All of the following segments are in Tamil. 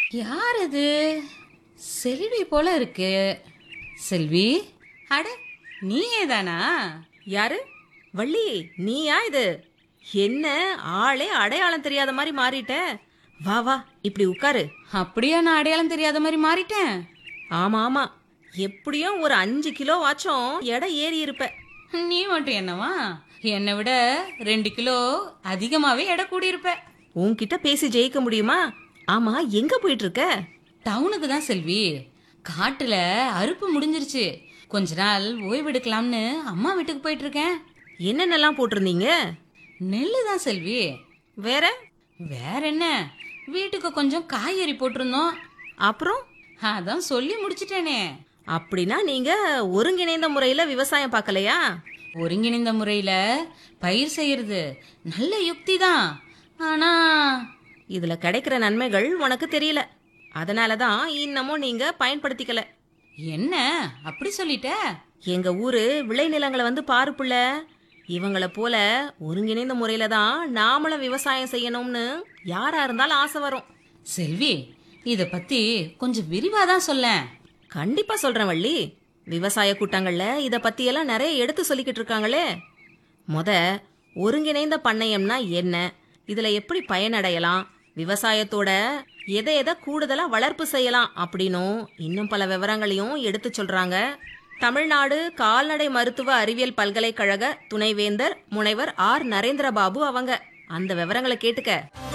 யார் அது செல்வி போல இருக்கு செல்வி அட நீயே தானா யாரு வள்ளி நீயா இது என்ன ஆளே அடையாளம் தெரியாத மாதிரி மாறிட்ட வா வா இப்படி உட்காரு அப்படியா நான் அடையாளம் தெரியாத மாதிரி மாறிட்டேன் ஆமா ஆமா எப்படியும் ஒரு அஞ்சு கிலோ வாச்சும் எடை ஏறி இருப்ப நீ மட்டும் என்னவா என்னை விட ரெண்டு கிலோ அதிகமாவே எடை கூடியிருப்ப உன்கிட்ட பேசி ஜெயிக்க முடியுமா ஆமா எங்க போயிட்டு இருக்க டவுனுக்கு தான் செல்வி காட்டுல அறுப்பு முடிஞ்சிருச்சு கொஞ்ச நாள் ஓய்வெடுக்கலாம்னு அம்மா வீட்டுக்கு போயிட்டு இருக்கேன் என்னென்னலாம் போட்டிருந்தீங்க நெல்லு தான் செல்வி வேற வேற என்ன வீட்டுக்கு கொஞ்சம் காய்கறி போட்டிருந்தோம் அப்புறம் அதான் சொல்லி முடிச்சிட்டேனே அப்படின்னா நீங்க ஒருங்கிணைந்த முறையில விவசாயம் பார்க்கலையா ஒருங்கிணைந்த முறையில பயிர் செய்யறது நல்ல யுக்தி தான் ஆனா இதுல கிடைக்கிற நன்மைகள் உனக்கு தெரியல அதனால தான் இன்னமும் நீங்க பயன்படுத்திக்கல என்ன அப்படி சொல்லிட்ட எங்க ஊரு விளைநிலங்களை வந்து பாரு புள்ள இவங்கள போல ஒருங்கிணைந்த முறையில தான் நாமளும் விவசாயம் செய்யணும்னு யாரா இருந்தாலும் ஆசை வரும் செல்வி இத பத்தி கொஞ்சம் விரிவா தான் சொல்லேன் கண்டிப்பா சொல்றேன் வள்ளி விவசாய கூட்டங்கள்ல இத பத்தி எல்லாம் நிறைய எடுத்து சொல்லிக்கிட்டு இருக்காங்களே முத ஒருங்கிணைந்த பண்ணையம்னா என்ன இதுல எப்படி பயனடையலாம் விவசாயத்தோட எதை எதை கூடுதலா வளர்ப்பு செய்யலாம் அப்படின்னும் இன்னும் பல விவரங்களையும் எடுத்து சொல்றாங்க தமிழ்நாடு கால்நடை மருத்துவ அறிவியல் பல்கலைக்கழக துணைவேந்தர் முனைவர் ஆர் நரேந்திரபாபு அவங்க அந்த விவரங்களை கேட்டுக்க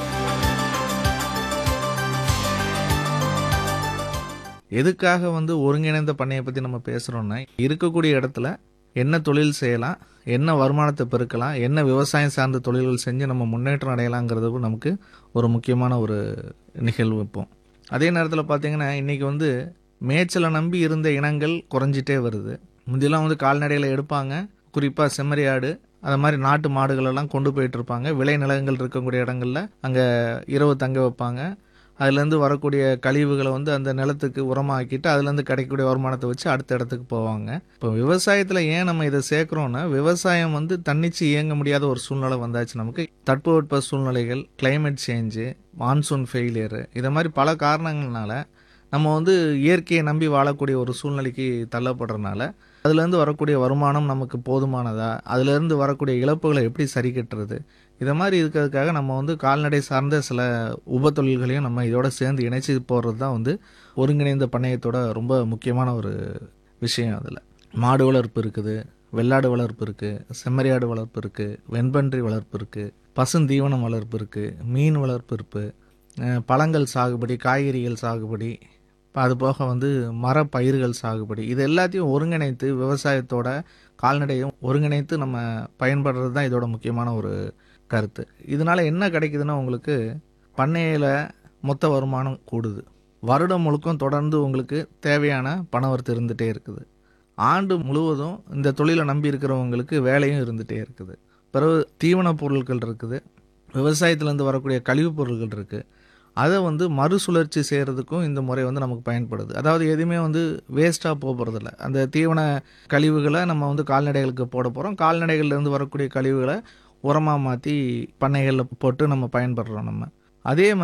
எதுக்காக வந்து ஒருங்கிணைந்த பண்ணையை பற்றி நம்ம பேசுகிறோம்னா இருக்கக்கூடிய இடத்துல என்ன தொழில் செய்யலாம் என்ன வருமானத்தை பெருக்கலாம் என்ன விவசாயம் சார்ந்த தொழில்கள் செஞ்சு நம்ம முன்னேற்றம் அடையலாங்கிறதுக்கு நமக்கு ஒரு முக்கியமான ஒரு நிகழ்வு இப்போ அதே நேரத்தில் பார்த்தீங்கன்னா இன்றைக்கி வந்து மேய்ச்சலை நம்பி இருந்த இனங்கள் குறைஞ்சிட்டே வருது முந்தியெல்லாம் வந்து கால்நடைகளை எடுப்பாங்க குறிப்பாக செம்மறியாடு அது மாதிரி நாட்டு மாடுகள் எல்லாம் கொண்டு போயிட்டு இருப்பாங்க விளை நிலங்கள் இருக்கக்கூடிய இடங்கள்ல அங்கே இரவு தங்க வைப்பாங்க அதுலேருந்து வரக்கூடிய கழிவுகளை வந்து அந்த நிலத்துக்கு உரமாக்கிட்டு அதுலேருந்து கிடைக்கக்கூடிய வருமானத்தை வச்சு அடுத்த இடத்துக்கு போவாங்க இப்போ விவசாயத்தில் ஏன் நம்ம இதை சேர்க்குறோன்னா விவசாயம் வந்து தன்னிச்சு இயங்க முடியாத ஒரு சூழ்நிலை வந்தாச்சு நமக்கு தட்பவெட்ப சூழ்நிலைகள் கிளைமேட் சேஞ்சு மான்சூன் ஃபெயிலியரு இதை மாதிரி பல காரணங்கள்னால நம்ம வந்து இயற்கையை நம்பி வாழக்கூடிய ஒரு சூழ்நிலைக்கு தள்ளப்படுறதுனால அதுலேருந்து வரக்கூடிய வருமானம் நமக்கு போதுமானதா அதுலேருந்து வரக்கூடிய இழப்புகளை எப்படி சரி கட்டுறது இதை மாதிரி இருக்கிறதுக்காக நம்ம வந்து கால்நடை சார்ந்த சில உப தொழில்களையும் நம்ம இதோட சேர்ந்து இணைச்சி போடுறது தான் வந்து ஒருங்கிணைந்த பண்ணையத்தோட ரொம்ப முக்கியமான ஒரு விஷயம் அதில் மாடு வளர்ப்பு இருக்குது வெள்ளாடு வளர்ப்பு இருக்குது செம்மறியாடு வளர்ப்பு இருக்குது வெண்பன்றி வளர்ப்பு இருக்குது பசுந்தீவனம் வளர்ப்பு இருக்குது மீன் வளர்ப்பு இருக்குது அஹ் பழங்கள் சாகுபடி காய்கறிகள் சாகுபடி இப்போ அது போக வந்து மர பயிர்கள் சாகுபடி இது எல்லாத்தையும் ஒருங்கிணைத்து விவசாயத்தோட கால்நடையும் ஒருங்கிணைத்து நம்ம பயன்படுறது தான் இதோட முக்கியமான ஒரு கருத்து இதனால என்ன கிடைக்குதுன்னா உங்களுக்கு பண்ணையில் மொத்த வருமானம் கூடுது வருடம் முழுக்கும் தொடர்ந்து உங்களுக்கு தேவையான பணவரத்து இருந்துகிட்டே இருக்குது ஆண்டு முழுவதும் இந்த தொழிலை நம்பி இருக்கிறவங்களுக்கு வேலையும் இருந்துகிட்டே இருக்குது பிறகு தீவன பொருட்கள் இருக்குது விவசாயத்துலேருந்து வரக்கூடிய கழிவுப் பொருட்கள் இருக்குது அதை வந்து மறுசுழற்சி செய்கிறதுக்கும் இந்த முறை வந்து நமக்கு பயன்படுது அதாவது எதுவுமே வந்து வேஸ்ட்டாக போக போகிறதில்ல அந்த தீவன கழிவுகளை நம்ம வந்து கால்நடைகளுக்கு போட போகிறோம் கால்நடைகள்லேருந்து வரக்கூடிய கழிவுகளை உரமாக மாற்றி பண்ணைகளில் போட்டு நம்ம பயன்படுறோம் நம்ம அதே மாதிரி